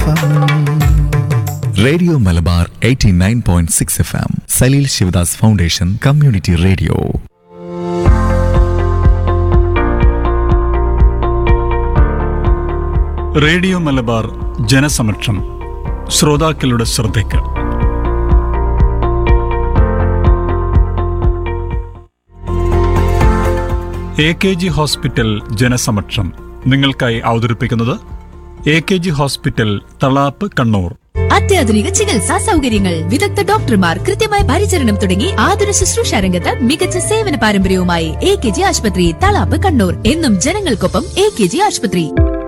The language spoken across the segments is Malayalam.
FM radio Malabar 89.6 F M Saleel Sivadas foundation community radio radio Malabar ജനസമക്ഷം ശ്രോതാക്കളുടെ ശ്രദ്ധയ്ക്ക് എ കെ ജി ഹോസ്പിറ്റൽ ജനസമക്ഷം നിങ്ങൾക്കായി അവതരിപ്പിക്കുന്നത് A K G hospital Thalap Kannur അത്യാധുനിക ചികിത്സാ സൗകര്യങ്ങൾ വിദഗ്ധ ഡോക്ടർമാർ കൃത്യമായ പരിചരണം തുടങ്ങി ആതുര ശുശ്രൂഷ രംഗത്ത് മികച്ച സേവന പാരമ്പര്യവുമായി എ കെ ജി ആശുപത്രി തളാപ്പ് കണ്ണൂർ എന്നും ജനങ്ങൾക്കൊപ്പം എ കെ ജി ആശുപത്രി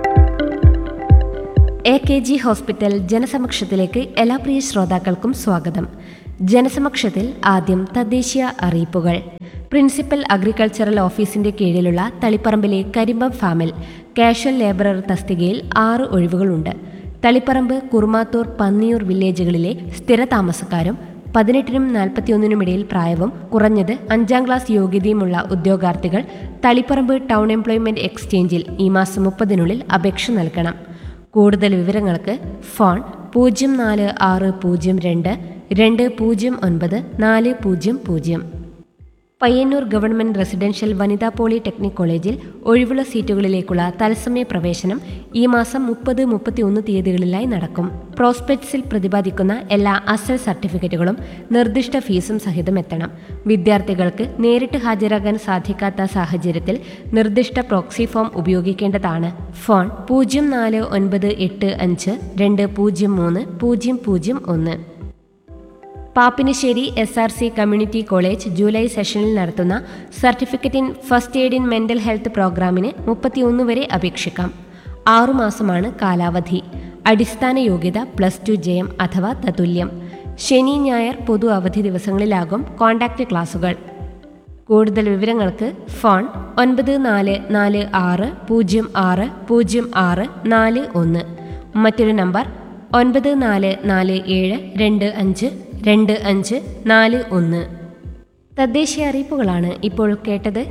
എ കെ ജി ഹോസ്പിറ്റൽ ജനസമക്ഷത്തിലേക്ക് എല്ലാ പ്രിയ ശ്രോതാക്കൾക്കും സ്വാഗതം ജനസമക്ഷത്തിൽ ആദ്യം തദ്ദേശീയ അറിയിപ്പുകൾ പ്രിൻസിപ്പൽ അഗ്രികൾച്ചറൽ ഓഫീസിന്റെ കീഴിലുള്ള തളിപ്പറമ്പിലെ കരിമ്പം ഫാമിൽ കാഷ്വൽ ലേബറർ തസ്തികയിൽ ആറ് ഒഴിവുകളുണ്ട് തളിപ്പറമ്പ് കുറുമാത്തൂർ പന്നിയൂർ വില്ലേജുകളിലെ സ്ഥിര താമസക്കാരും പതിനെട്ടിനും നാൽപ്പത്തിയൊന്നിനും ഇടയിൽ പ്രായവും കുറഞ്ഞത് അഞ്ചാം ക്ലാസ് യോഗ്യതയുമുള്ള ഉദ്യോഗാർത്ഥികൾ തളിപ്പറമ്പ് ടൗൺ എംപ്ലോയ്മെന്റ് എക്സ്ചേഞ്ചിൽ ഈ മാസം മുപ്പതിനുള്ളിൽ അപേക്ഷ നൽകണം കൂടുതൽ വിവരങ്ങൾക്ക് ഫോൺ പൂജ്യം നാല് ആറ് പൂജ്യം രണ്ട് രണ്ട് പൂജ്യം ഒൻപത് നാല് പൂജ്യം പൂജ്യം പയ്യന്നൂർ ഗവൺമെന്റ് റെസിഡൻഷ്യൽ വനിതാ പോളിടെക്നിക് കോളേജിൽ ഒഴിവുള്ള സീറ്റുകളിലേക്കുള്ള തത്സമയ പ്രവേശനം ഈ മാസം മുപ്പത് മുപ്പത്തിയൊന്ന് തീയതികളിലായി നടക്കും പ്രോസ്പെക്ട്സിൽ പ്രതിപാദിക്കുന്ന എല്ലാ അസൽ സർട്ടിഫിക്കറ്റുകളും നിർദ്ദിഷ്ട ഫീസും സഹിതം എത്തണം വിദ്യാർത്ഥികൾക്ക് നേരിട്ട് ഹാജരാകാൻ സാധിക്കാത്ത സാഹചര്യത്തിൽ നിർദ്ദിഷ്ട പ്രോക്സി ഫോം ഉപയോഗിക്കേണ്ടതാണ് ഫോൺ പൂജ്യം നാല് ഒൻപത് എട്ട് അഞ്ച് രണ്ട് പൂജ്യം മൂന്ന് പൂജ്യം പൂജ്യം ഒന്ന് Pappinisseri S R C community college July സെഷനിൽ നടത്തുന്ന certificate in first aid in mental health പ്രോഗ്രാമിന് മുപ്പത്തിയൊന്ന് വരെ അപേക്ഷിക്കാം ആറുമാസമാണ് കാലാവധി അടിസ്ഥാന യോഗ്യത പ്ലസ് ടു ജയം അഥവാ തതുല്യം ശനി ഞായർ പൊതു അവധി ദിവസങ്ങളിലാകും കോൺടാക്റ്റ് ക്ലാസുകൾ കൂടുതൽ വിവരങ്ങൾക്ക് ഫോൺ ഒൻപത് നാല് നാല് ആറ് പൂജ്യം ആറ് പൂജ്യം ആറ് നാല് ഒന്ന് മറ്റൊരു നമ്പർ ഒൻപത് നാല് നാല് ഏഴ് രണ്ട് അഞ്ച് രണ്ട് അഞ്ച് നാല് ഒന്ന് തദ്ദേശീയ അറിയിപ്പുകളാണ് ഇപ്പോൾ കേട്ടത്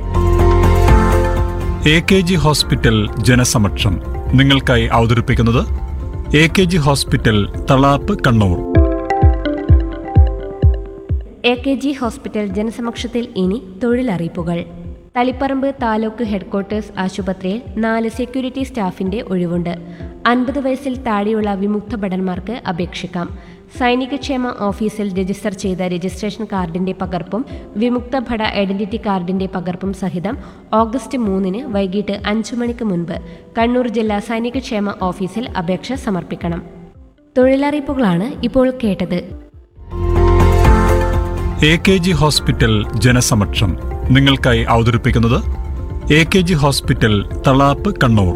എ കെ ജി ഹോസ്പിറ്റൽ ജനസമക്ഷം നിങ്ങൾക്കായി അവതരിപ്പിക്കുന്നത് A K G hospital Thalap Kannur A K G hospital ജനസമക്ഷത്തിൽ ഇനി തൊഴിലറിയിപ്പുകൾ തളിപ്പറമ്പ് താലൂക്ക് ഹെഡ്ക്വാർട്ടേഴ്സ് ആശുപത്രിയിൽ നാല് സെക്യൂരിറ്റി സ്റ്റാഫിന്റെ ഒഴിവുണ്ട് അൻപത് വയസ്സിൽ താഴെയുള്ള വിമുക്ത ഭടന്മാർക്ക് അപേക്ഷിക്കാം സൈനികക്ഷേമ ഓഫീസിൽ രജിസ്റ്റർ ചെയ്ത രജിസ്ട്രേഷൻ കാർഡിന്റെ പകർപ്പും വിമുക്ത ഭട ഐഡന്റിറ്റി കാർഡിന്റെ പകർപ്പും സഹിതം ഓഗസ്റ്റ് മൂന്നിന് വൈകിട്ട് അഞ്ചു മണിക്ക് മുൻപ് കണ്ണൂർ ജില്ലാ സൈനികക്ഷേമ ഓഫീസിൽ അപേക്ഷ സമർപ്പിക്കണം തൊഴിലറിയിപ്പുകളാണ് ഇപ്പോൾ കേട്ടത് എ കെ ജി ഹോസ്പിറ്റൽ ജനസമക്ഷം നിങ്ങൾക്കായി അവതരിപ്പിക്കുന്നത് A K G hospital Thalap Kannur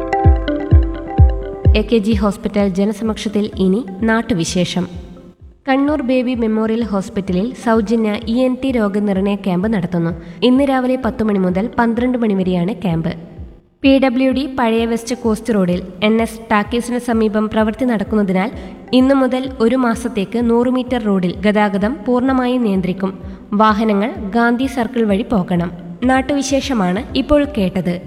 A K G hospital ജനസമക്ഷത്തിൽ ഇനി നാട്ടുവിശേഷം കണ്ണൂർ ബേബി മെമ്മോറിയൽ ഹോസ്പിറ്റലിൽ സൗജന്യ ഇ എൻ ടി രോഗനിർണയ ക്യാമ്പ് നടത്തുന്നു ഇന്ന് രാവിലെ പത്ത് മണി മുതൽ പന്ത്രണ്ട് മണി വരെയാണ് ക്യാമ്പ് പി ഡബ്ല്യു ഡി പഴയ വെസ്റ്റ് കോസ്റ്റ് റോഡിൽ എൻ എസ് ടാക്കീസിന് സമീപം പ്രവൃത്തി നടക്കുന്നതിനാൽ ഇന്നു മുതൽ ഒരു മാസത്തേക്ക് നൂറ് മീറ്റർ റോഡിൽ ഗതാഗതം പൂർണ്ണമായും നിയന്ത്രിക്കും വാഹനങ്ങൾ ഗാന്ധി സർക്കിൾ വഴി പോകണം നാട്ടുവിശേഷമാണ് ഇപ്പോൾ കേട്ടത്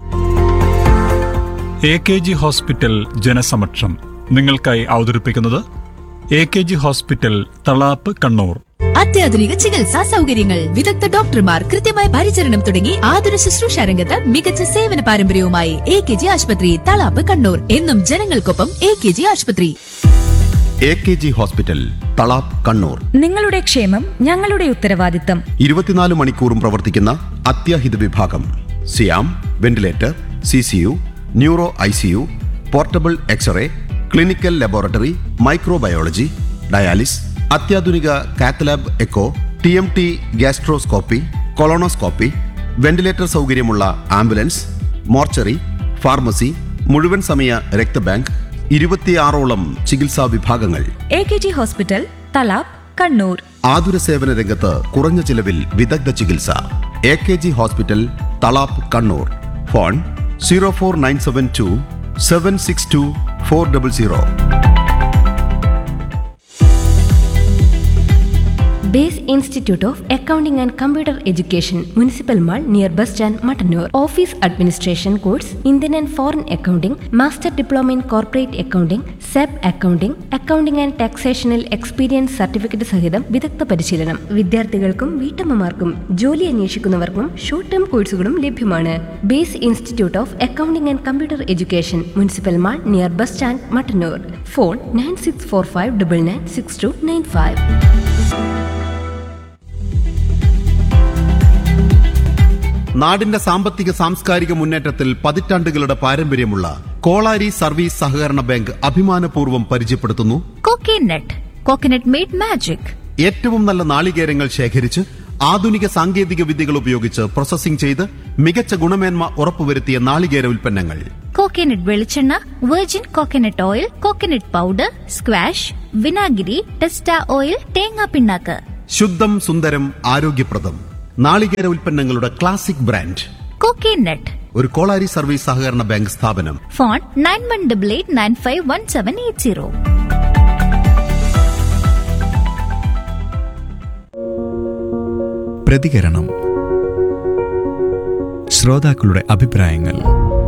എ കെ ജി ഹോസ്പിറ്റൽ ജനസമക്ഷം നിങ്ങൾക്കായി അവതരിപ്പിക്കുന്നത് A K G hospital Thalap Kannur അത്യാധുനിക ചികിത്സാ സൗകര്യങ്ങൾ വിദഗ്ധ ഡോക്ടർമാർ കൃത്യമായ പരിചരണം തുടങ്ങി ആതുര ശുശ്രൂഷ രംഗത്ത് മികച്ച സേവന പാരമ്പര്യവുമായി എ കെ ജി ആശുപത്രി തളാപ്പ് കണ്ണൂർ എന്നും ജനങ്ങൾക്കൊപ്പം എ കെ ജി ആശുപത്രി A K G hospital Thalap Kannur നിങ്ങളുടെ ക്ഷേമം ഞങ്ങളുടെ ഉത്തരവാദിത്തം ഇരുപത്തിനാല് മണിക്കൂറും പ്രവർത്തിക്കുന്ന അത്യാഹിത വിഭാഗം സിയാം ventilator C C U neuro I C U portable x ray clinical laboratory microbiology dialysis അത്യാധുനിക cath lab echo T M T gastroscopy colonoscopy ventilator സൗകര്യമുള്ള ആംബുലൻസ് മോർച്ചറി ഫാർമസി മുഴുവൻ സമയ രക്തബാങ്ക് ഇരുപത്തിയാറോളം ചികിത്സാ വിഭാഗങ്ങൾ A K G hospital Thalap Kannur ആതുര സേവന രംഗത്ത് കുറഞ്ഞ ചിലവിൽ വിദഗ്ധ ചികിത്സ A K G hospital Thalap Kannur phone zero four nine seven two seven six two four double zero base institute of accounting and computer education municipal mall near bus stand Mattannur office administration course Indian and foreign accounting master diploma in corporate accounting സെബ് അക്കൗണ്ടിംഗ് അക്കൗണ്ടിംഗ് ആൻഡ് ടാക്സേഷനിൽ എക്സ്പീരിയൻസ് സർട്ടിഫിക്കറ്റ് സഹിതം വിദഗ്ധ പരിശീലനം വിദ്യാർത്ഥികൾക്കും വീട്ടമ്മമാർക്കും ജോലി അന്വേഷിക്കുന്നവർക്കും ഷോർട്ട് ടേം കോഴ്സുകളും ലഭ്യമാണ് base institute of accounting and computer education municipal mall near bus stand Mattannur phone nine six four five double nine six two nine five നാടിന്റെ സാമ്പത്തിക സാംസ്കാരിക മുന്നേറ്റത്തിൽ പതിറ്റാണ്ടുകളുടെ പാരമ്പര്യമുള്ള കോളാരി സർവീസ് സഹകരണ ബാങ്ക് അഭിമാനപൂർവ്വം പരിചയപ്പെടുത്തുന്നു കോക്കനട്ട് കോക്കനട്ട് മെയ്ഡ് മാജിക് ഏറ്റവും നല്ല നാളികേരങ്ങൾ ശേഖരിച്ച് ആധുനിക സാങ്കേതിക വിദ്യകൾ ഉപയോഗിച്ച് പ്രോസസ്സിംഗ് ചെയ്ത് മികച്ച ഗുണമേന്മ ഉറപ്പുവരുത്തിയ നാളികേര ഉൽപ്പന്നങ്ങൾ കോക്കനട്ട് വെളിച്ചെണ്ണ virgin coconut oil coconut powder squash വിനാഗിരി ടെസ്റ്റ ഓയിൽ തേങ്ങാ പിണ്ണാക്ക് ശുദ്ധം സുന്ദരം ആരോഗ്യപ്രദം നാളികേര ഉൽപ്പന്നങ്ങളുടെ ക്ലാസിക് ബ്രാൻഡ് കോക്കനട്ട് ഒരു കോളാരി സർവീസ് സഹകരണ ബാങ്ക് സ്ഥാപനം phone nine one double eight nine five one seven eight zero പ്രതികരണം ശ്രോതാക്കളുടെ അഭിപ്രായങ്ങൾ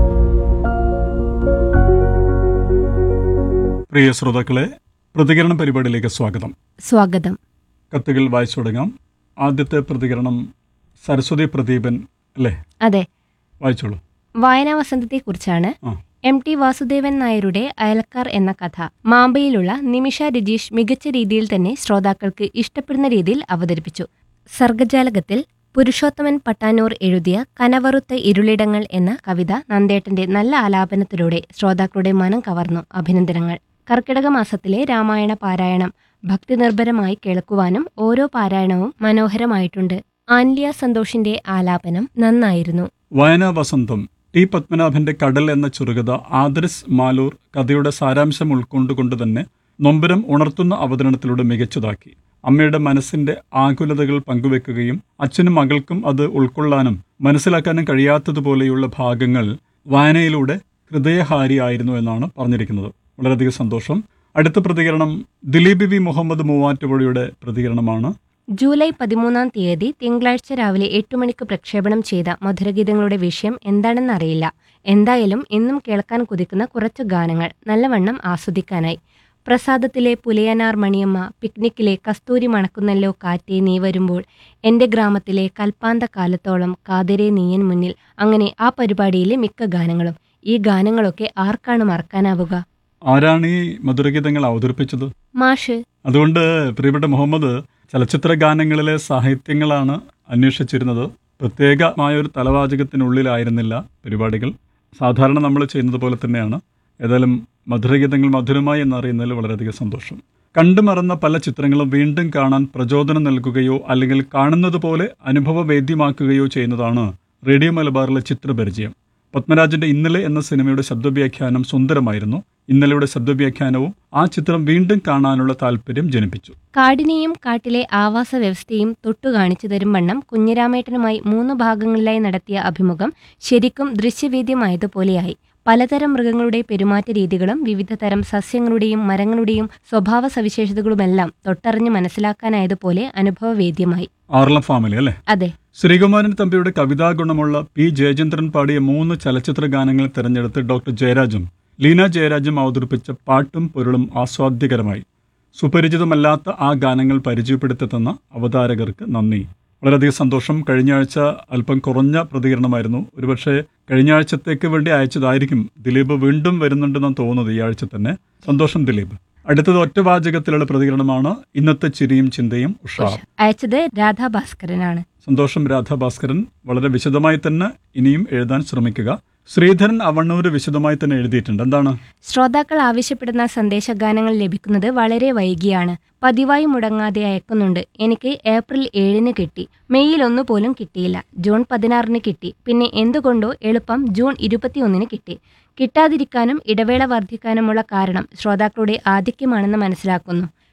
പ്രിയ ശ്രോതാക്കളെ പ്രതികരണ പരിപാടിയിലേക്ക് സ്വാഗതം സ്വാഗതം കത്തുകൾ വായിച്ചു തുടങ്ങാം ആദ്യത്തെ പ്രതികരണം സരസ്വതി പ്രദീപൻ അല്ലേ അതെ വായിച്ചോളൂ വായനാ വസന്തത്തെക്കുറിച്ചാണ് ആ എം ടി വാസുദേവൻ നായരുടെ അയൽക്കാർ എന്ന കഥ മാമ്പയിലുള്ള നിമിഷ രജീഷ് മികച്ച രീതിയിൽ തന്നെ ശ്രോതാക്കൾക്ക് ഇഷ്ടപ്പെടുന്ന രീതിയിൽ അവതരിപ്പിച്ചു സർഗജാലകത്തിൽ പുരുഷോത്തമൻ പട്ടാനൂർ എഴുതിയ കനവറുത്ത ഇരുളിടങ്ങൾ എന്ന കവിത നന്ദേട്ടന്റെ നല്ല ആലാപനത്തിലൂടെ ശ്രോതാക്കളുടെ മനം കവർന്നു അഭിനന്ദനങ്ങൾ കർക്കിടക മാസത്തിലെ രാമായണ പാരായണം ഭക്തിനിർഭരമായി കേൾക്കുവാനും ഓരോ പാരായണവും മനോഹരമായിട്ടുണ്ട് ആൻലിയ സന്തോഷിന്റെ ആലാപനം നന്നായിരുന്നു വായനാ വസന്തം ടി പത്മനാഭന്റെ കടൽ എന്ന ചെറുകഥ ആദർസ് മാലൂർ കഥയുടെ സാരാംശം ഉൾക്കൊണ്ടുകൊണ്ട് തന്നെ നൊമ്പരം ഉണർത്തുന്ന അവതരണത്തിലൂടെ മികച്ചതാക്കി അമ്മയുടെ മനസ്സിന്റെ ആകുലതകൾ പങ്കുവെക്കുകയും അച്ഛനും മകൾക്കും അത് ഉൾക്കൊള്ളാനും മനസ്സിലാക്കാനും കഴിയാത്തതുപോലെയുള്ള ഭാഗങ്ങൾ വായനയിലൂടെ ഹൃദയഹാരിയായിരുന്നു എന്നാണ് പറഞ്ഞിരിക്കുന്നത് വളരെയധികം സന്തോഷം അടുത്ത പ്രതികരണം ദിലീപ് വി മുഹമ്മദ് മൂവാറ്റുപുഴയുടെ പ്രതികരണമാണ് ജൂലൈ പതിമൂന്നാം തീയതി തിങ്കളാഴ്ച രാവിലെ എട്ട് മണിക്ക് പ്രക്ഷേപണം ചെയ്ത മധുരഗീതങ്ങളുടെ വിഷയം എന്താണെന്ന് അറിയില്ല എന്തായാലും എന്നും കേൾക്കാൻ കുതിക്കുന്ന കുറച്ചു ഗാനങ്ങൾ നല്ലവണ്ണം ആസ്വദിക്കാനായി പ്രസാദത്തിലെ പുലയനാർ മണിയമ്മ പിക്നിക്കിലെ കസ്തൂരി മണക്കുന്നല്ലോ കാറ്റേ നീ വരുമ്പോൾ എൻ്റെ ഗ്രാമത്തിലെ കൽപ്പാന്ത കാലത്തോളം കാതിരെ നീയൻ മുന്നിൽ അങ്ങനെ ആ പരിപാടിയിലെ മിക്ക ഗാനങ്ങളും ഈ ഗാനങ്ങളൊക്കെ ആർക്കാണ് മറക്കാനാവുക ആരാണ് ഈ മധുരഗീതങ്ങൾ അവതരിപ്പിച്ചത് മാഷ് അതുകൊണ്ട് പ്രിയപ്പെട്ട മുഹമ്മദ് ചലച്ചിത്ര ഗാനങ്ങളിലെ സാഹിത്യങ്ങളാണ് അന്വേഷിച്ചിരുന്നത് പ്രത്യേകമായ ഒരു തലവാചകത്തിനുള്ളിലായിരുന്നില്ല പരിപാടികൾ സാധാരണ നമ്മൾ ചെയ്യുന്നത് പോലെ തന്നെയാണ് ഏതായാലും മധുരഗീതങ്ങൾ മധുരമായി എന്നറിയുന്നതിൽ വളരെയധികം സന്തോഷം കണ്ടുമറന്ന പല ചിത്രങ്ങളും വീണ്ടും കാണാൻ പ്രചോദനം നൽകുകയോ അല്ലെങ്കിൽ കാണുന്നത് പോലെ അനുഭവവേദ്യമാക്കുകയോ ചെയ്യുന്നതാണ് റേഡിയോ മലബാറിലെ ചിത്രപരിചയം പത്മരാജന്റെ ഇന്നലെ എന്ന സിനിമയുടെ ശബ്ദവ്യാഖ്യാനം സുന്ദരമായിരുന്നു ഇന്നലെയുടെ ശബ്ദവ്യാഖ്യാനവും ആ ചിത്രം വീണ്ടും കാണാനുള്ള താല്പര്യം ജനിപ്പിച്ചു കാടിനെയും കാട്ടിലെ ആവാസ വ്യവസ്ഥയും തൊട്ടു കാണിച്ചു തരും വണ്ണം കുഞ്ഞിരാമേട്ടനുമായി മൂന്ന് ഭാഗങ്ങളിലായി നടത്തിയ അഭിമുഖം ശരിക്കും ദൃശ്യവേദ്യമായതുപോലെയായി പലതരം മൃഗങ്ങളുടെ പെരുമാറ്റ രീതികളും വിവിധ തരം സസ്യങ്ങളുടെയും മരങ്ങളുടെയും സ്വഭാവ സവിശേഷതകളുമെല്ലാം തൊട്ടറിഞ്ഞ് മനസ്സിലാക്കാനായതുപോലെ അനുഭവവേദ്യമായി ആർലം ഫാമിലി അല്ലേ അതെ ശ്രീകുമാരൻ തമ്പിയുടെ കവിതാ ഗുണമുള്ള പി ജയചന്ദ്രൻ പാടിയ മൂന്ന് ചലച്ചിത്ര ഗാനങ്ങൾ തിരഞ്ഞെടുത്ത് ഡോക്ടർ ജയരാജും ലീന ജയരാജും അവതരിപ്പിച്ച പാട്ടും പൊരുളും ആസ്വാദ്യകരമായി സുപരിചിതമല്ലാത്ത ആ ഗാനങ്ങൾ പരിചയപ്പെടുത്തി തന്ന അവതാരകർക്ക് നന്ദി വളരെയധികം സന്തോഷം കഴിഞ്ഞ ആഴ്ച അല്പം കുറഞ്ഞ പ്രതികരണമായിരുന്നു ഒരുപക്ഷെ കഴിഞ്ഞ ആഴ്ചത്തേക്ക് വേണ്ടി അയച്ചതായിരിക്കും ദിലീപ് വീണ്ടും വരുന്നുണ്ടെന്ന് തോന്നുന്നത് ഈ ആഴ്ച തന്നെ സന്തോഷം ദിലീപ് അടുത്തത് ഒറ്റ വാചകത്തിലുള്ള പ്രതികരണമാണ് ഇന്നത്തെ ചിരിയും ചിന്തയും ഉഷാർ അയച്ചത് രാധാഭാസ്കരനാണ് സന്തോഷം രാധാഭാസ്കരൻ വളരെ വിശദമായി തന്നെ ഇനിയും എഴുതാൻ ശ്രമിക്കുക ശ്രീധരൻ അവണ്ണൂര് വിശദമായി തന്നെ എഴുതിയിട്ടുണ്ട് എന്താണ് ശ്രോതാക്കൾ ആവശ്യപ്പെടുന്ന സന്ദേശഗാനങ്ങൾ ലഭിക്കുന്നത് വളരെ വൈകിയാണ് പതിവായി മുടങ്ങാതെ അയക്കുന്നുണ്ട് എനിക്ക് ഏപ്രിൽ ഏഴിന് കിട്ടി മെയ്യിൽ ഒന്നുപോലും കിട്ടിയില്ല ജൂൺ പതിനാറിന് കിട്ടി പിന്നെ എന്തുകൊണ്ടോ എളുപ്പം ജൂൺ ഇരുപത്തിയൊന്നിന് കിട്ടി കിട്ടാതിരിക്കാനും ഇടവേള വർദ്ധിക്കാനുമുള്ള കാരണം ശ്രോതാക്കളുടെ ആധിക്യമാണെന്ന് മനസ്സിലാക്കുന്നു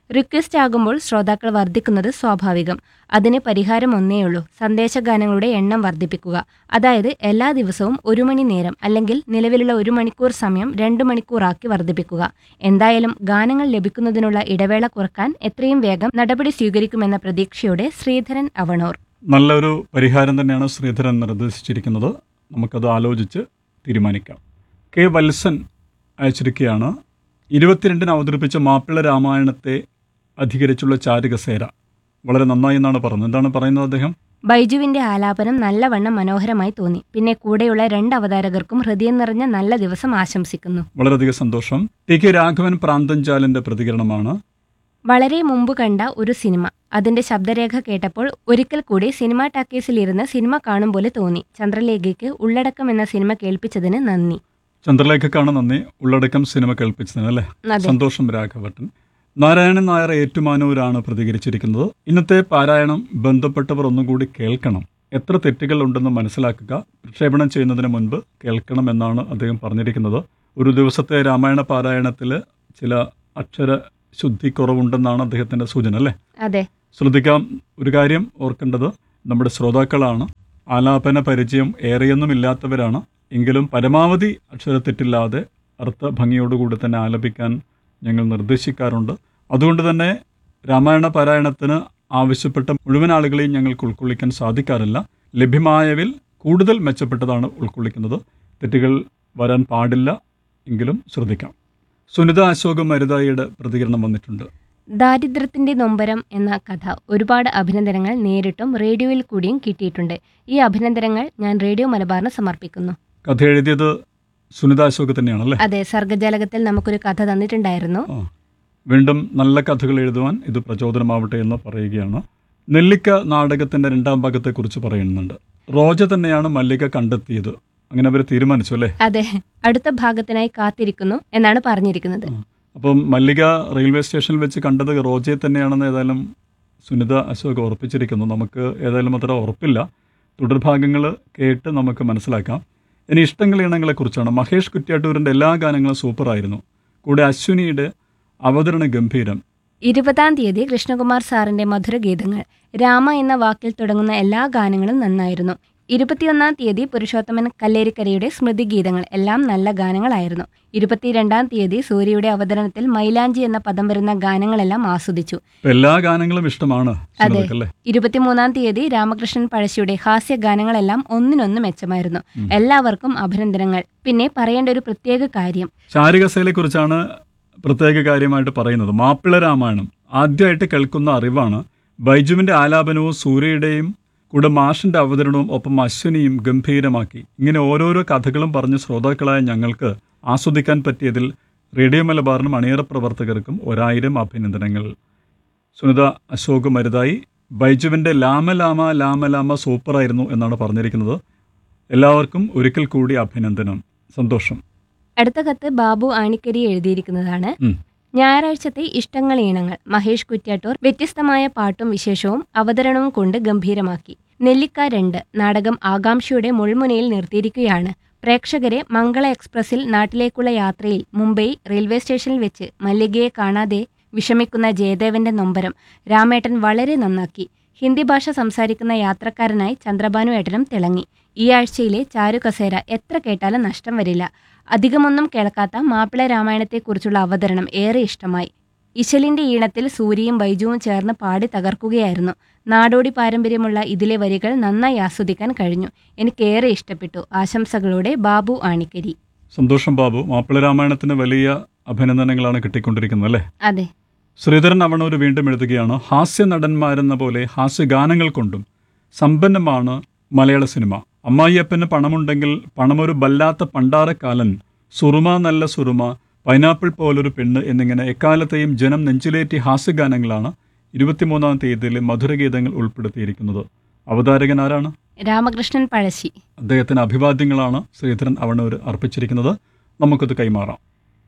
റിക്വസ്റ്റ് ആകുമ്പോൾ ശ്രോതാക്കൾ വർദ്ധിക്കുന്നത് സ്വാഭാവികം അതിന് പരിഹാരം ഒന്നേയുള്ളൂ സന്ദേശഗാനങ്ങളുടെ എണ്ണം വർദ്ധിപ്പിക്കുക അതായത് എല്ലാ ദിവസവും ഒരു മണി നേരം അല്ലെങ്കിൽ നിലവിലുള്ള ഒരു മണിക്കൂർ സമയം രണ്ട് മണിക്കൂറാക്കി വർദ്ധിപ്പിക്കുക എന്തായാലും ഗാനങ്ങൾ ലഭിക്കുന്നതിനുള്ള ഇടവേള കുറക്കാൻ എത്രയും വേഗം നടപടി സ്വീകരിക്കുമെന്ന പ്രതീക്ഷയോടെ ശ്രീധരൻ അവണൂർ നല്ലൊരു പരിഹാരം തന്നെയാണ് ശ്രീധരൻ നിർദ്ദേശിച്ചിരിക്കുന്നത് നമുക്കത് ആലോചിച്ച് തീരുമാനിക്കാം കെ വത്സൻ അയച്ചിരിക്കുകയാണ് ഇരുപത്തിരണ്ടിന് അവതരിപ്പിച്ച മാപ്പിള രാമായണത്തെ അധികരിച്ചുള്ള ചാരുകസേര വളരെ നന്നായി എന്നാണ് പറഞ്ഞത് എന്താണ് പറയുന്നത് അദ്ദേഹം ബൈജുവിന്റെ ആലാപനം നല്ലവണ്ണം മനോഹരമായി തോന്നി പിന്നെ കൂടെയുള്ള രണ്ട് അവതാരകർക്കും ഹൃദയം നിറഞ്ഞ നല്ല ദിവസം ആശംസിക്കുന്നു വളരെയധികം സന്തോഷം ടി കെ രാഘവൻ പ്രാന്തൻചാലിന്റെ പ്രതികരണമാണ് വളരെ മുമ്പ് കണ്ട ഒരു സിനിമ അതിന്റെ ശബ്ദരേഖ കേട്ടപ്പോൾ ഒരിക്കൽ കൂടി സിനിമാ ടാക്കീസിൽ ഇരുന്ന് സിനിമ കാണും പോലെ തോന്നി ചന്ദ്രലേഖയ്ക്ക് ഉള്ളടക്കം എന്ന സിനിമ കേൾപ്പിച്ചതിന് നന്ദി ചന്ദ്രലേഖക്കാണ് നന്ദി ഉള്ളടക്കം സിനിമ കേൾപ്പിച്ചതിന് അല്ലേ അതെ സന്തോഷം രാഘവട്ടൻ നാരായണൻ നായർ ഏറ്റുമാനൂരാണ് പ്രതികരിച്ചിരിക്കുന്നത് ഇന്നത്തെ പാരായണം ബന്ധപ്പെട്ടവർ ഒന്നുകൂടി കേൾക്കണം എത്ര തെറ്റുകൾ ഉണ്ടെന്ന് മനസ്സിലാക്കുക പ്രക്ഷേപണം ചെയ്യുന്നതിന് മുൻപ് കേൾക്കണം എന്നാണ് അദ്ദേഹം പറഞ്ഞിരിക്കുന്നത് ഒരു ദിവസത്തെ രാമായണ പാരായണത്തിൽ ചില അക്ഷര ശുദ്ധി കുറവുണ്ടെന്നാണ് അദ്ദേഹത്തിൻ്റെ സൂചന അല്ലേ അതെ ശ്രദ്ധിക്കാം ഒരു കാര്യം ഓർക്കേണ്ടത് നമ്മുടെ ശ്രോതാക്കളാണ് ആലാപന പരിചയം ഏറെയൊന്നുമില്ലാത്തവരാണ് എങ്കിലും പരമാവധി അക്ഷരത്തെറ്റില്ലാതെ അർത്ഥ ഭംഗിയോടുകൂടി തന്നെ ആലപിക്കാൻ ഞങ്ങൾ നിർദ്ദേശിക്കാറുണ്ട് അതുകൊണ്ട് തന്നെ രാമായണ പാരായണത്തിന് ആവശ്യപ്പെട്ട മുഴുവൻ ആളുകളെയും ഞങ്ങൾക്ക് ഉൾക്കൊള്ളിക്കാൻ സാധിക്കാറില്ല ലഭ്യമായവിൽ കൂടുതൽ മെച്ചപ്പെട്ടതാണ് ഉൾക്കൊള്ളിക്കുന്നത് തെറ്റുകൾ വരാൻ പാടില്ല എങ്കിലും ശ്രദ്ധിക്കാം സുനിത അശോക് മരുതായിയുടെ പ്രതികരണം വന്നിട്ടുണ്ട് ദാരിദ്ര്യത്തിന്റെ നൊമ്പരം എന്ന കഥ ഒരുപാട് അഭിനന്ദനങ്ങൾ നേരിട്ടും റേഡിയോയിൽ കൂടിയും കിട്ടിയിട്ടുണ്ട് ഈ അഭിനന്ദനങ്ങൾ ഞാൻ റേഡിയോ മലബാറിന് സമർപ്പിക്കുന്നു കഥ എഴുതിയത് സുനിത അശോക് തന്നെയാണല്ലേ അതെ സർഗജാലകത്തിൽ നമുക്കൊരു കഥ തന്നിട്ടുണ്ടായിരുന്നു ആ. വീണ്ടും നല്ല കഥകൾ എഴുതുവാൻ ഇത് പ്രചോദനമാവട്ടെ എന്ന് പറയുകയാണ് നെല്ലിക്ക നാടകത്തിന്റെ രണ്ടാം ഭാഗത്തെക്കുറിച്ച് പറയുന്നുണ്ട് റോജ തന്നെയാണ് മല്ലിക കണ്ടെത്തിയത് അങ്ങനെ അവർ തീരുമാനിച്ചു അല്ലേ അതെ അടുത്ത ഭാഗത്തിനായി കാത്തിരിക്കുന്നു എന്നാണ് പറഞ്ഞിരിക്കുന്നത് അപ്പം മല്ലിക റെയിൽവേ സ്റ്റേഷനിൽ വെച്ച് കണ്ടത് റോജയെ തന്നെയാണെന്ന് ഏതായാലും സുനിത അശോക് ഉറപ്പിച്ചിരിക്കുന്നു നമുക്ക് ഏതായാലും അത്ര ഉറപ്പില്ല തുടർഭാഗങ്ങൾ കേട്ട് നമുക്ക് മനസ്സിലാക്കാം ഇനി ഇഷ്ടങ്ങൾ ഇണങ്ങളെക്കുറിച്ചാണ് മഹേഷ് കുറ്റ്യാട്ടൂരിൻ്റെ എല്ലാ ഗാനങ്ങളും സൂപ്പറായിരുന്നു കൂടെ അശ്വിനിയുടെ അവതരണ ഗംഭീരം ഇരുപതാം തീയതി കൃഷ്ണകുമാർ സാറിന്റെ മധുരഗീതങ്ങൾ രാമ എന്ന വാക്കിൽ തുടങ്ങുന്ന എല്ലാ ഗാനങ്ങളും നന്നായിരുന്നു ഇരുപത്തിയൊന്നാം തീയതി പുരുഷോത്തമൻ കല്ലേരിക്കരയുടെ സ്മൃതിഗീതങ്ങൾ എല്ലാം നല്ല ഗാനങ്ങളായിരുന്നു ഇരുപത്തിരണ്ടാം തീയതി സൂര്യയുടെ അവതരണത്തിൽ മൈലാഞ്ചി എന്ന പദം വരുന്ന ഗാനങ്ങളെല്ലാം ആസ്വദിച്ചു ഇപ്പം എല്ലാ ഗാനങ്ങളും ഇഷ്ടമാണ് അതെ സുനിതയ്ക്കല്ലേ ഇരുപത്തിമൂന്നാം തീയതി രാമകൃഷ്ണൻ പഴശ്ശിയുടെ ഹാസ്യ ഗാനങ്ങളെല്ലാം ഒന്നിനൊന്ന് മെച്ചമായിരുന്നു എല്ലാവർക്കും അഭിനന്ദനങ്ങൾ പിന്നെ പറയേണ്ട ഒരു പ്രത്യേക കാര്യം ചാരുകസയിലെക്കുറിച്ചാണ് പ്രത്യേക കാര്യമായിട്ട് പറയുന്നത് മാപ്പിള രാമായണം ആദ്യമായിട്ട് കേൾക്കുന്ന അറിവാണ് ബൈജുവിൻ്റെ ആലാപനവും സൂര്യയുടെയും കൂടെ മാഷിൻ്റെ അവതരണവും ഒപ്പം അശ്വിനിയും ഗംഭീരമാക്കി ഇങ്ങനെ ഓരോരോ കഥകളും പറഞ്ഞ് ശ്രോതാക്കളായ ഞങ്ങൾക്ക് ആസ്വദിക്കാൻ പറ്റിയതിൽ റേഡിയോ മലബാറിനും അണിയറ പ്രവർത്തകർക്കും ഒരായിരം അഭിനന്ദനങ്ങൾ സുനിത അശോക് മരുതായി ബൈജുവിൻ്റെ ലാമ ലാമ ലാമ ലാമ സൂപ്പറായിരുന്നു എന്നാണ് പറഞ്ഞിരിക്കുന്നത് എല്ലാവർക്കും ഒരിക്കൽ കൂടി അഭിനന്ദനം സന്തോഷം അടുത്ത കത്ത് ബാബു ആണിക്കരി എഴുതിയിരിക്കുന്നതാണ് ഉം. ഞായറാഴ്ചത്തെ ഇഷ്ടങ്ങൾ ഈണങ്ങൾ മഹേഷ് കുറ്റ്യാട്ടൂർ വ്യത്യസ്തമായ പാട്ടും വിശേഷവും അവതരണവും കൊണ്ട് ഗംഭീരമാക്കി നെല്ലിക്ക രണ്ട് നാടകം ആകാംക്ഷയുടെ മുൾമുനയിൽ നിർത്തിയിരിക്കുകയാണ് പ്രേക്ഷകരെ മംഗള എക്സ്പ്രസിൽ നാട്ടിലേക്കുള്ള യാത്രയിൽ മുംബൈ റെയിൽവേ സ്റ്റേഷനിൽ വെച്ച് മല്ലികയെ കാണാതെ വിഷമിക്കുന്ന ജയദേവന്റെ നൊമ്പരം രാമേട്ടൻ വളരെ നന്നാക്കി ഹിന്ദി ഭാഷ സംസാരിക്കുന്ന യാത്രക്കാരനായി ചന്ദ്രഭാനു ഏട്ടനും തിളങ്ങി ഈ ആഴ്ചയിലെ ചാരു കസേര എത്ര കേട്ടാലും നഷ്ടം വരില്ല അധികമൊന്നും കേൾക്കാത്ത മാപ്പിള രാമായണത്തെക്കുറിച്ചുള്ള അവതരണം ഏറെ ഇഷ്ടമായി ഇശലിന്റെ ഈണത്തിൽ സൂര്യയും ബൈജുവും ചേർന്ന് പാടി തകർക്കുകയായിരുന്നു നാടോടി പാരമ്പര്യമുള്ള ഇതിലെ വരികൾ നന്നായി ആസ്വദിക്കാൻ കഴിഞ്ഞു എനിക്കേറെ ഇഷ്ടപ്പെട്ടു ആശംസകളോടെ ബാബു ആണിക്കരി സന്തോഷം ബാബു മാപ്പിള രാമായണത്തിന് വലിയ അഭിനന്ദനങ്ങളാണ് കിട്ടിക്കൊണ്ടിരിക്കുന്നത് അല്ലേ അതെ ശ്രീധരൻ അവണൂർ വീണ്ടും എഴുതുകയാണ് ഹാസ്യ നടന്മാരെന്ന പോലെ ഹാസ്യഗാനങ്ങൾ കൊണ്ടും സമ്പന്നമാണ് മലയാള സിനിമ അമ്മായിയപ്പന് പണമുണ്ടെങ്കിൽ പണമൊരു ബല്ലാത്ത പണ്ടാരക്കാലൻ സുറുമ നല്ല സുറുമ പൈനാപ്പിൾ പോലൊരു പെണ്ണ് എന്നിങ്ങനെ എക്കാലത്തെയും ജനം നെഞ്ചിലേറ്റി ഹാസ്യഗാനങ്ങളാണ് ഇരുപത്തിമൂന്നാം തീയതിയിലെ മധുരഗീതങ്ങൾ ഉൾപ്പെടുത്തിയിരിക്കുന്നത് അവതാരകൻ ആരാണ് രാമകൃഷ്ണൻ പഴശ്ശി അദ്ദേഹത്തിന് അഭിവാദ്യങ്ങളാണ് ശ്രീധരൻ അവണൂർ അർപ്പിച്ചിരിക്കുന്നത് നമുക്കത് കൈമാറാം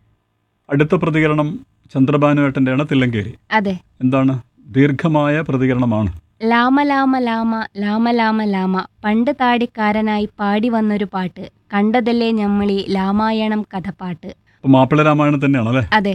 അടുത്ത പ്രതികരണം ചന്ദ്രഭാനുവേട്ടൻ്റെയാണ് തില്ലങ്കേരി അതെ എന്താണ് ദീർഘമായ പ്രതികരണമാണ് ലാമ ലാമ ലാമ ലാമ ലാമ ലാമ പണ്ട് താടിക്കാരനായി പാടി വന്നൊരു പാട്ട് കണ്ടതല്ലേ ഞമ്മളി രാമായണം കഥപ്പാട്ട് അപ്പോൾ മാപ്പിള രാമായണം തന്നെയാണ് അല്ലേ അതെ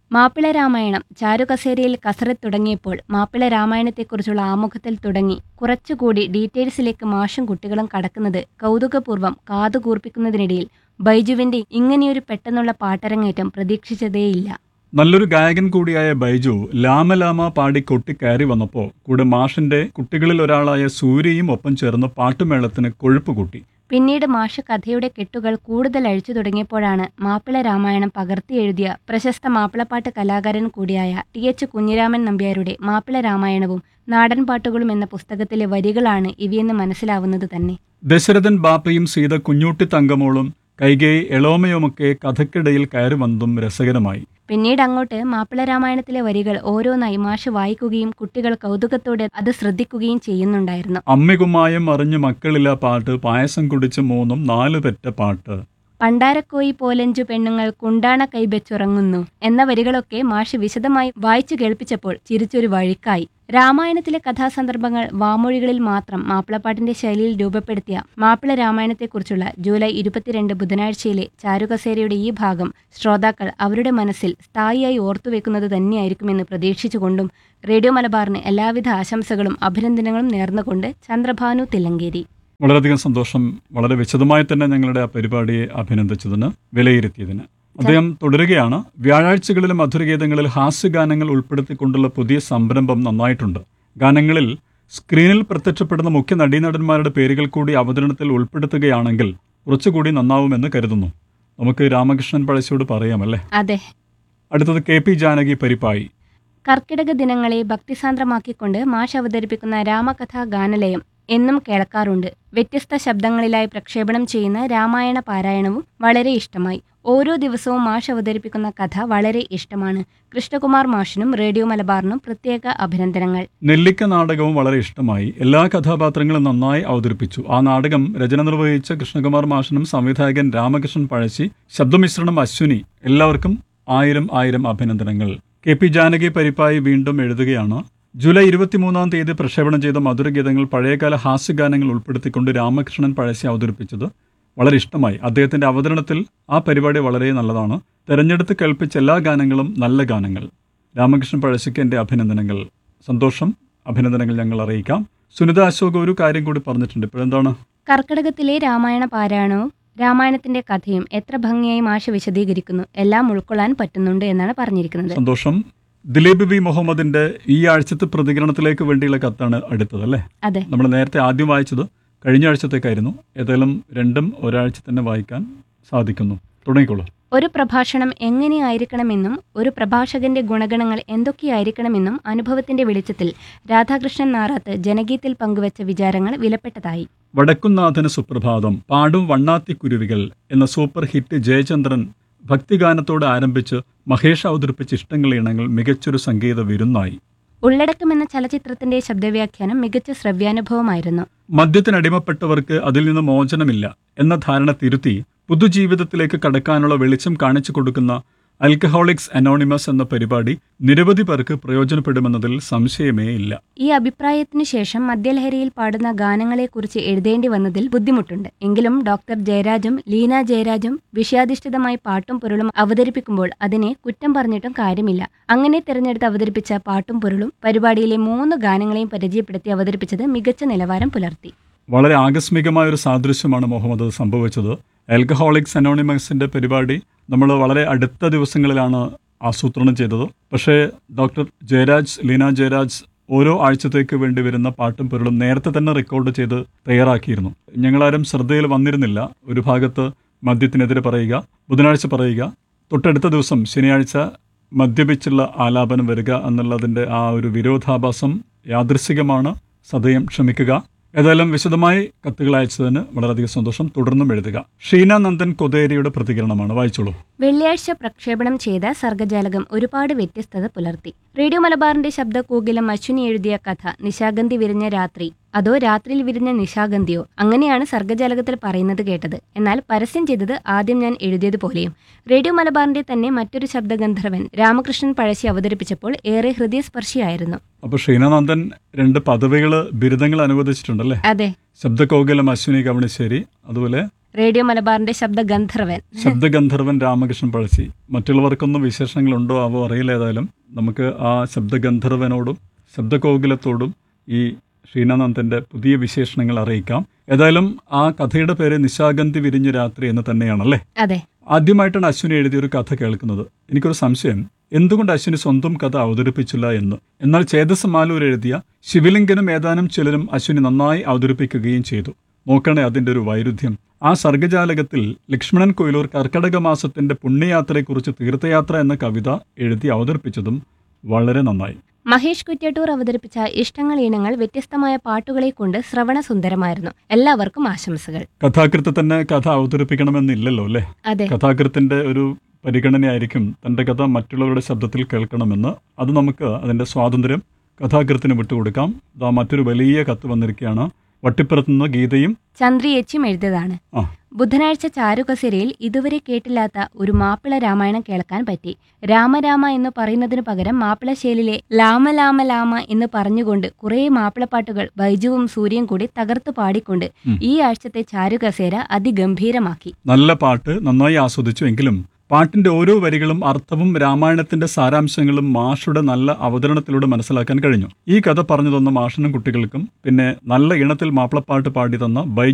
മാപ്പിള രാമായണം ചാരുകസേരയിൽ കസരത്ത് തുടങ്ങിയപ്പോൾ മാപ്പിള രാമായണത്തെക്കുറിച്ചുള്ള ആമുഖത്തിൽ തുടങ്ങി കുറച്ചുകൂടി ഡീറ്റെയിൽസിലേക്ക് മാഷും കുട്ടികളും കടക്കുന്നത് കൗതുകപൂർവ്വം കാതുകൂർപ്പിക്കുന്നതിനിടയിൽ ബൈജുവിന്റെ ഇങ്ങനെയൊരു പെട്ടെന്നുള്ള പാട്ടരങ്ങേറ്റം പ്രതീക്ഷിച്ചതേയില്ല നല്ലൊരു ഗായകൻ കൂടിയായ ബൈജു ലാമ പാടി കൊട്ടിക്കയറി വന്നപ്പോൾ കൂടെ മാഷിന്റെ കുട്ടികളിൽ ഒരാളായ സൂര്യയും ഒപ്പം ചേർന്ന് പാട്ടുമേളത്തിന് കൊഴുപ്പ് കൂട്ടി പിന്നീട് മാഷ് കഥയുടെ കെട്ടുകൾ കൂടുതൽ അഴിച്ചു തുടങ്ങിയപ്പോഴാണ് മാപ്പിള രാമായണം പകർത്തി എഴുതിയ പ്രശസ്ത മാപ്പിളപ്പാട്ട് കലാകാരൻ കൂടിയായ ടി എച്ച് കുഞ്ഞിരാമൻ നമ്പ്യാരുടെ മാപ്പിള രാമായണവും നാടൻ പാട്ടുകളും എന്ന പുസ്തകത്തിലെ വരികളാണ് ഇവയെന്ന് മനസ്സിലാവുന്നത് തന്നെ ദശരഥൻ ബാപ്പയും സീത കുഞ്ഞൂട്ടി തങ്കമോളും കൈകേയി എളോമയുമൊക്കെ കഥയ്ക്കിടയിൽ കയറി വന്നതും രസകരമായി പിന്നീട് അങ്ങോട്ട് മാപ്പിള രാമായണത്തിലെ വരികൾ ഓരോന്നായി മാഷ് വായിക്കുകയും കുട്ടികൾ കൗതുകത്തോടെ അത് ശ്രദ്ധിക്കുകയും ചെയ്യുന്നുണ്ടായിരുന്നു അമ്മികുമ്മായം അറിഞ്ഞു മക്കളില്ല പാട്ട് പായസം കുടിച്ച് മൂന്നും നാല് പെറ്റ പാട്ട് പണ്ടാരക്കോയി പോലഞ്ചു പെണ്ണുങ്ങൾ കുണ്ടാണ കൈബെച്ചുറങ്ങുന്നു എന്ന വരികളൊക്കെ മാഷ് വിശദമായി വായിച്ചു കേൾപ്പിച്ചപ്പോൾ ചിരിച്ചൊരു വഴിക്കായി രാമായണത്തിലെ കഥാസന്ദർഭങ്ങൾ വാമൊഴികളിൽ മാത്രം മാപ്പിളപ്പാട്ടിന്റെ ശൈലിയിൽ രൂപപ്പെടുത്തിയ മാപ്പിള രാമായണത്തെക്കുറിച്ചുള്ള ജൂലൈ ഇരുപത്തിരണ്ട് ബുധനാഴ്ചയിലെ ചാരുകസേരയുടെ ഈ ഭാഗം ശ്രോതാക്കൾ അവരുടെ മനസ്സിൽ സ്ഥായിയായി ഓർത്തുവെക്കുന്നത് തന്നെയായിരിക്കുമെന്ന് പ്രതീക്ഷിച്ചുകൊണ്ടും റേഡിയോ മലബാറിന് എല്ലാവിധ ആശംസകളും അഭിനന്ദനങ്ങളും നേർന്നുകൊണ്ട് ചന്ദ്രഭാനു തില്ലങ്കേരി വളരെയധികം സന്തോഷം വളരെ വിശദമായി തന്നെ ഞങ്ങളുടെ ആ പരിപാടിയെ അഭിനന്ദിച്ചതിന് വിലയിരുത്തിയതിന് അദ്ദേഹം തുടരുകയാണ് വ്യാഴാഴ്ചകളിലെ മധുരഗീതങ്ങളിൽ ഹാസ്യഗാനങ്ങൾ ഉൾപ്പെടുത്തിക്കൊണ്ടുള്ള പുതിയ സംരംഭം നന്നായിട്ടുണ്ട് ഗാനങ്ങളിൽ സ്ക്രീനിൽ പ്രത്യക്ഷപ്പെടുന്ന മുഖ്യ നടീനടന്മാരുടെ പേരുകൾ കൂടി അവതരണത്തിൽ ഉൾപ്പെടുത്തുകയാണെങ്കിൽ കുറച്ചുകൂടി നന്നാവുമെന്ന് കരുതുന്നു നമുക്ക് രാമകൃഷ്ണൻ പഴശ്ശിയോട് പറയാമല്ലേ അതെ അടുത്തത് കെ പി ജാനകി പരിപ്പായി കർക്കിടക ദിനങ്ങളെ ഭക്തിസാന്ദ്രമാക്കിക്കൊണ്ട് മാഷ് അവതരിപ്പിക്കുന്ന രാമകഥാ ഗാനലയം എന്നും കേൾക്കാറുണ്ട് വ്യത്യസ്ത ശബ്ദങ്ങളിലായി പ്രക്ഷേപണം ചെയ്യുന്ന രാമായണ പാരായണവും വളരെ ഇഷ്ടമായി ഓരോ ദിവസവും മാഷ് അവതരിപ്പിക്കുന്ന കഥ വളരെ ഇഷ്ടമാണ് കൃഷ്ണകുമാർ മാഷിനും റേഡിയോ മലബാറിനും പ്രത്യേക അഭിനന്ദനങ്ങൾ നെല്ലിക്ക നാടകവും വളരെ ഇഷ്ടമായി എല്ലാ കഥാപാത്രങ്ങളും നന്നായി അവതരിപ്പിച്ചു ആ നാടകം രചന നിർവഹിച്ച കൃഷ്ണകുമാർ മാഷനും സംവിധായകൻ രാമകൃഷ്ണൻ പഴശ്ശി ശബ്ദമിശ്രണം അശ്വിനി എല്ലാവർക്കും ആയിരം ആയിരം അഭിനന്ദനങ്ങൾ കെ പി ജാനകി പരിപ്പായി വീണ്ടും എഴുതുകയാണ് ജൂലൈ ഇരുപത്തിമൂന്നാം തീയതി പ്രക്ഷേപണം ചെയ്ത മധുരഗീതങ്ങൾ പഴയകാല ഹാസ്യഗാനങ്ങൾ ഉൾപ്പെടുത്തിക്കൊണ്ട് രാമകൃഷ്ണൻ പഴശ്ശി അവതരിപ്പിച്ചത് വളരെ ഇഷ്ടമായി അദ്ദേഹത്തിന്റെ അവതരണത്തിൽ ആ പരിപാടി വളരെ നല്ലതാണ് തെരഞ്ഞെടുത്ത് കേൾപ്പിച്ച എല്ലാ ഗാനങ്ങളും നല്ല ഗാനങ്ങൾ രാമകൃഷ്ണൻ പഴശ്ശിക്ക് എൻ്റെ അഭിനന്ദനങ്ങൾ സന്തോഷം അഭിനന്ദനങ്ങൾ ഞങ്ങൾ അറിയിക്കാം സുനിത അശോക് ഒരു കാര്യം കൂടി പറഞ്ഞിട്ടുണ്ട് ഇപ്പോഴെന്താണ് കർക്കിടകത്തിലെ രാമായണ പാരായണവും രാമായണത്തിന്റെ കഥയും എത്ര ഭംഗിയായി മാഷ് വിശദീകരിക്കുന്നു എല്ലാം ഉൾക്കൊള്ളാൻ പറ്റുന്നുണ്ട് എന്നാണ് പറഞ്ഞിരിക്കുന്നത് സന്തോഷം ദിലീപ് ബി മുഹമ്മദിന്റെ ഈ ആഴ്ചത്തെ പ്രതികരണത്തിലേക്ക് വേണ്ടിയുള്ള കത്താണ് അടുത്തത് അല്ലേ അതെ നമ്മൾ നേരത്തെ ആദ്യം വായിച്ചത് കഴിഞ്ഞ ആഴ്ചത്തേക്കായിരുന്നു ഏതായാലും രണ്ടും ഒരാഴ്ച തന്നെ വായിക്കാൻ സാധിക്കുന്നു തുടങ്ങിക്കോളൂ ഒരു പ്രഭാഷണം എങ്ങനെയായിരിക്കണമെന്നും ഒരു പ്രഭാഷകന്റെ ഗുണഗണങ്ങൾ എന്തൊക്കെയായിരിക്കണമെന്നും അനുഭവത്തിന്റെ വെളിച്ചത്തിൽ രാധാകൃഷ്ണൻ നാറാത്ത് ജനഗീത്തിൽ പങ്കുവച്ച വിചാരങ്ങൾ വിലപ്പെട്ടതായി വടക്കുന്നാഥന് സുപ്രഭാതം പാടും വണ്ണാത്തിക്കുരുവികൾ എന്ന സൂപ്പർ ഹിറ്റ് ജയചന്ദ്രൻ ഭക്തിഗാനത്തോട് ആരംഭിച്ച് മഹേഷ് അവതരിപ്പിച്ച ഇഷ്ടങ്ങൾ ഇണങ്ങൾ മികച്ചൊരു സംഗീത വിരുന്നായി ഉള്ളടക്കം എന്ന ചലച്ചിത്രത്തിന്റെ ശബ്ദവ്യാഖ്യാനം മികച്ച ശ്രവ്യാനുഭവമായിരുന്നു മദ്യത്തിനടിമപ്പെട്ടവർക്ക് അതിൽ നിന്ന് മോചനമില്ല എന്ന ധാരണ തിരുത്തി പുതുജീവിതത്തിലേക്ക് കടക്കാനുള്ള വെളിച്ചം കാണിച്ചു കൊടുക്കുന്ന ആൽക്കഹോളിക്സ് അനോണിമസ് എന്ന പരിപാടി നിരവധി പേർക്ക് പ്രയോജനപ്പെടുമെന്നതിൽ സംശയമേ ഇല്ല ഈ അഭിപ്രായത്തിനു ശേഷം മദ്യലഹരിയിൽ പാടുന്ന ഗാനങ്ങളെക്കുറിച്ച് എഴുതേണ്ടി വന്നതിൽ ബുദ്ധിമുട്ടുണ്ട് എങ്കിലും ഡോക്ടർ ജയരാജും ലീന ജയരാജും വിഷയാധിഷ്ഠിതമായി പാട്ടും പൊരുളും അവതരിപ്പിക്കുമ്പോൾ അതിനെ കുറ്റം പറഞ്ഞിട്ടും കാര്യമില്ല അങ്ങനെ തിരഞ്ഞെടുത്ത് അവതരിപ്പിച്ച പാട്ടും പൊരുളും പരിപാടിയിലെ മൂന്ന് ഗാനങ്ങളെയും പരിചയപ്പെടുത്തി അവതരിപ്പിച്ചത് മികച്ച നിലവാരം പുലർത്തി വളരെ ആകസ്മികമായ ഒരു സാദൃശ്യമാണ് മുഹമ്മദ് സംഭവിച്ചത് ആൽക്കഹോളിക്സ് അനോണിമസിന്റെ പരിപാടി നമ്മൾ വളരെ അടുത്ത ദിവസങ്ങളിലാണ് ആസൂത്രണം ചെയ്തത് പക്ഷേ ഡോക്ടർ ജയരാജ് ലീന ജയരാജ് ഓരോ ആഴ്ചത്തേക്ക് വേണ്ടി വരുന്ന പാട്ടും പൊരുളും നേരത്തെ തന്നെ റെക്കോർഡ് ചെയ്ത് തയ്യാറാക്കിയിരുന്നു ഞങ്ങളാരും ശ്രദ്ധയിൽ വന്നിരുന്നില്ല ഒരു ഭാഗത്ത് മദ്യത്തിനെതിരെ പറയുക ബുധനാഴ്ച പറയുക തൊട്ടടുത്ത ദിവസം ശനിയാഴ്ച മദ്യപിച്ചുള്ള ആലാപനം വരിക എന്നുള്ളതിൻ്റെ ആ ഒരു വിരോധാഭാസം യാദൃശികമാണ് സദയം ക്ഷമിക്കുക ഏതായാലും വിശദമായി കത്തുകൾ അയച്ചതിന് വളരെയധികം സന്തോഷം തുടർന്നും എഴുതുക ഷീന നന്ദൻ കൊതേരിയുടെ പ്രതികരണമാണ് വായിച്ചോളൂ വെള്ളിയാഴ്ച പ്രക്ഷേപണം ചെയ്ത സർഗജാലകം ഒരുപാട് വ്യത്യസ്തത പുലർത്തി റേഡിയോ മലബാറിന്റെ ശബ്ദകൂകിലം അശ്വിനി എഴുതിയ കഥ നിശാഗന്ധി വിരിഞ്ഞ രാത്രി അതോ രാത്രിയിൽ വിരിഞ്ഞ നിശാഗന്ധിയോ അങ്ങനെയാണ് സർഗജാലകത്തിൽ പറയുന്നത് കേട്ടത് എന്നാൽ പരസ്യം ചെയ്തത് ആദ്യം ഞാൻ എഴുതിയതുപോലെയും റേഡിയോ മലബാറിന്റെ തന്നെ മറ്റൊരു ശബ്ദഗന്ധർവൻ രാമകൃഷ്ണൻ പഴശ്ശി അവതരിപ്പിച്ചപ്പോൾ ഏറെ ഹൃദയസ്പർശിയായിരുന്നു അപ്പോൾ ഷീനാനന്ദൻ രണ്ട് പദവികൾ ബിരുദങ്ങൾ അനുവദിച്ചിട്ടുണ്ടല്ലേ അതെ ശബ്ദകോകിലം അശ്വിനി കവണിശ്ശേരി അതുപോലെ റേഡിയോ മലബാറിന്റെ ശബ്ദഗന്ധർവൻ ശബ്ദഗന്ധർവൻ രാമകൃഷ്ണൻ പഴശ്ശി മറ്റുള്ളവർക്കൊന്നും വിശേഷങ്ങളുണ്ടോ ആവോ അറിയില്ല ഏതായാലും നമുക്ക് ആ ശബ്ദഗന്ധർവനോടും ശബ്ദകോകിലത്തോടും ഈ ശ്രീനാനന്ദന്റെ പുതിയ വിശേഷണങ്ങൾ അറിയിക്കാം ഏതായാലും ആ കഥയുടെ പേര് നിശാഗന്ധി വിരിഞ്ഞു രാത്രി എന്ന് തന്നെയാണല്ലേ അതെ ആദ്യമായിട്ടാണ് അശ്വിനി എഴുതിയ ഒരു കഥ കേൾക്കുന്നത് എനിക്കൊരു സംശയം എന്തുകൊണ്ട് അശ്വിനി സ്വന്തം കഥ അവതരിപ്പിച്ചില്ല എന്ന് എന്നാൽ ചേതസ് മാലൂർ എഴുതിയ ശിവലിംഗനും ഏതാനും ചിലരും അശ്വിനി നന്നായി അവതരിപ്പിക്കുകയും ചെയ്തു നോക്കണേ അതിന്റെ ഒരു വൈരുദ്ധ്യം ആ സർഗജാലകത്തിൽ ലക്ഷ്മണൻ കൊയിലൂർ കർക്കടക മാസത്തിന്റെ പുണ്യയാത്രയെക്കുറിച്ച് തീർത്ഥയാത്ര എന്ന കവിത എഴുതി അവതരിപ്പിച്ചതും വളരെ നന്നായി മഹേഷ് കുറ്റ്യാട്ടൂർ അവതരിപ്പിച്ച ഇഷ്ടങ്ങൾ ഇനങ്ങൾ വ്യത്യസ്തമായ പാട്ടുകളെ കൊണ്ട് ശ്രവണസുന്ദരമായിരുന്നു എല്ലാവർക്കും ആശംസകൾ കഥാകൃത്ത് തന്നെ കഥ അവതരിപ്പിക്കണമെന്നില്ലല്ലോ അല്ലേ അതെ കഥാകൃത്തിന്റെ ഒരു പരിഗണനയായിരിക്കും തൻ്റെ കഥ മറ്റുള്ളവരുടെ ശബ്ദത്തിൽ കേൾക്കണമെന്ന് അത് നമുക്ക് അതിൻ്റെ സ്വാതന്ത്ര്യം കഥാകൃത്തിന് വിട്ടുകൊടുക്കാം ഇതാ മറ്റൊരു വലിയ കത്ത് വന്നിരിക്കുകയാണ് വട്ടിപ്പുറത്ത് നിന്ന് ഗീതയും ചന്ദ്രിയച്ചും എഴുതിയതാണ് ആ ബുധനാഴ്ച ചാരുകസേരയിൽ ഇതുവരെ കേട്ടില്ലാത്ത ഒരു മാപ്പിള രാമായണം കേൾക്കാൻ പറ്റി രാമരാമ എന്ന് പറയുന്നതിനു പകരം മാപ്പിളശേലിലെ ലാമ ലാമ ലാമ എന്ന് പറഞ്ഞുകൊണ്ട് കുറേ മാപ്പിളപ്പാട്ടുകൾ ബൈജുവും സൂര്യയും കൂടി തകർത്തു പാടിക്കൊണ്ട് ഈ ആഴ്ചത്തെ ചാരുകസേര അതിഗംഭീരമാക്കി നല്ല പാട്ട് നന്നായി ആസ്വദിച്ചു എങ്കിലും പാട്ടിന്റെ ഓരോ വരികളും അർത്ഥവും രാമായണത്തിന്റെ സാരാംശങ്ങളും മാഷുടെ നല്ല അവതരണത്തിലൂടെ മനസ്സിലാക്കാൻ കഴിഞ്ഞു ഈ കഥ പറഞ്ഞു തന്ന മാഷിനും കുട്ടികൾക്കും പിന്നെ നല്ല ഇണത്തിൽ മാപ്പിളപ്പാട്ട് പാടി തന്ന ബൈ